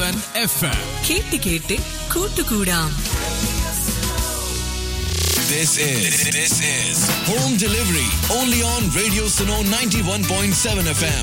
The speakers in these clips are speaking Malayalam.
സെവൻ എഫ് എം കേട്ട് കേട്ട് കൂട്ടുകൂടാം This is this is home delivery only on Radio Suno 91.7 FM.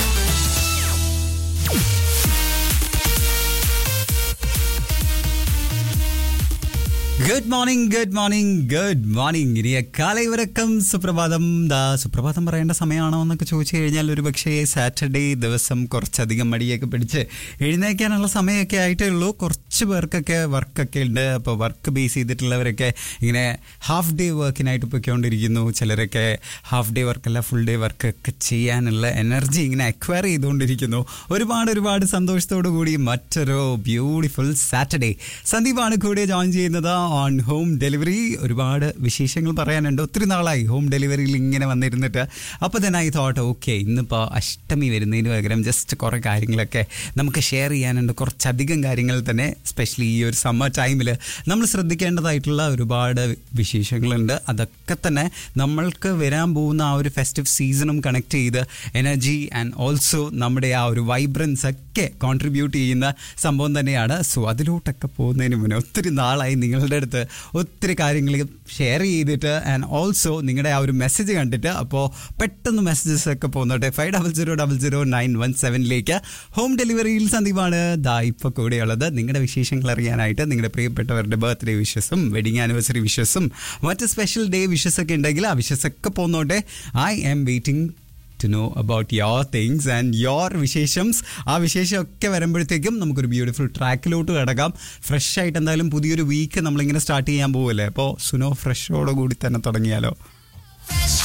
Good morning good morning good morning ഇനിയ കാലൈവരക്കം സുപ്രഭാതം ദാ സുപ്രഭാതം പറയേണ്ട സമയമാണോ എന്നൊക്കെ ചോദിച്ചു കഴിഞ്ഞാൽ ഒരു പക്ഷേ സാറ്റർഡേ ദിവസം കുറച്ചധികം മടിയൊക്കെ പിടിച്ച് എഴുന്നേക്കാനുള്ള സമയമൊക്കെ ആയിട്ടേ ഉള്ളൂ കുറച്ച് പേർക്കൊക്കെ വർക്കൊക്കെ ഉണ്ട് അപ്പോൾ വർക്ക് ബേസ് ചെയ്തിട്ടുള്ളവരൊക്കെ ഇങ്ങനെ ഹാഫ് ഡേ വർക്കിനായിട്ട് പൊയ്ക്കൊണ്ടിരിക്കുന്നു ചിലരൊക്കെ ഹാഫ് ഡേ വർക്കല്ല ഫുൾ ഡേ വർക്കൊക്കെ ചെയ്യാനുള്ള എനർജി ഇങ്ങനെ അക്വയർ ചെയ്തുകൊണ്ടിരിക്കുന്നു ഒരുപാട് ഒരുപാട് സന്തോഷത്തോടു കൂടി മറ്റൊരു ബ്യൂട്ടിഫുൾ സാറ്റർഡേ സന്ദീപാണ് കൂടെ ജോയിൻ ചെയ്യുന്നത് ഓൺ ഹോം ഡെലിവറി ഒരുപാട് വിശേഷങ്ങൾ പറയാനുണ്ട് ഒത്തിരി നാളായി ഹോം ഡെലിവറിയിൽ ഇങ്ങനെ വന്നിരുന്നിട്ട് അപ്പോൾ തന്നെ ഐ തോട്ട് ഓക്കെ ഇന്നിപ്പോൾ അഷ്ടമി വരുന്നതിന് പകരം ജസ്റ്റ് കുറേ കാര്യങ്ങളൊക്കെ നമുക്ക് ഷെയർ ചെയ്യാനുണ്ട് കുറച്ചധികം കാര്യങ്ങൾ തന്നെ സ്പെഷ്യലി ഈ ഒരു സമ്മർ ടൈമിൽ നമ്മൾ ശ്രദ്ധിക്കേണ്ടതായിട്ടുള്ള ഒരുപാട് വിശേഷങ്ങളുണ്ട് അതൊക്കെ തന്നെ നമ്മൾക്ക് വരാൻ പോകുന്ന ആ ഒരു ഫെസ്റ്റീവ് സീസണും കണക്ട് ചെയ്ത് എനർജി ആൻഡ് ഓൾസോ നമ്മുടെ ആ ഒരു വൈബ്രൻസ് ഒക്കെ കോൺട്രിബ്യൂട്ട് ചെയ്യുന്ന സംഭവം തന്നെയാണ് സോ അതിലോട്ടൊക്കെ പോകുന്നതിന് മുന്നേ ഒത്തിരി നാളായി നിങ്ങളുടെ അടുത്ത് ഒത്തിരി കാര്യങ്ങൾ ഷെയർ ചെയ്തിട്ട് ആൻഡ് ഓൾസോ നിങ്ങളുടെ ആ ഒരു മെസ്സേജ് കണ്ടിട്ട് അപ്പോൾ പെട്ടെന്ന് മെസ്സേജസ് ഒക്കെ പോകുന്നോട്ടെ five double zero double zero nine one സെവനിലേക്ക് ഹോം ഡെലിവറിയിൽ സന്ദീപാണ് ദാ ഇപ്പോൾ കൂടെയുള്ളത് നിങ്ങളുടെ വിശേഷങ്ങൾ അറിയാനായിട്ട് നിങ്ങളുടെ പ്രിയപ്പെട്ടവരുടെ ബർത്ത്ഡേ വിഷസും വെഡിങ് ആനിവേഴ്സറി വിഷസും മറ്റ് സ്പെഷ്യൽ ഡേ വിഷസ് ഒക്കെ ഉണ്ടെങ്കിൽ ആ വിഷസ് ഒക്കെ പോന്നോട്ടെ I am waiting to know about your things and your വിശേഷംസ് ആ വിശേഷമൊക്കെ വരുമ്പോഴത്തേക്കും നമുക്കൊരു ബ്യൂട്ടിഫുൾ ട്രാക്കിലോട്ട് കിടക്കാം ഫ്രഷ് ആയിട്ട് എന്തായാലും പുതിയൊരു വീക്ക് നമ്മളിങ്ങനെ സ്റ്റാർട്ട് ചെയ്യാൻ പോവല്ലേ അപ്പോൾ സുനോ ഫ്രഷോട് കൂടി തന്നെ തുടങ്ങിയാലോ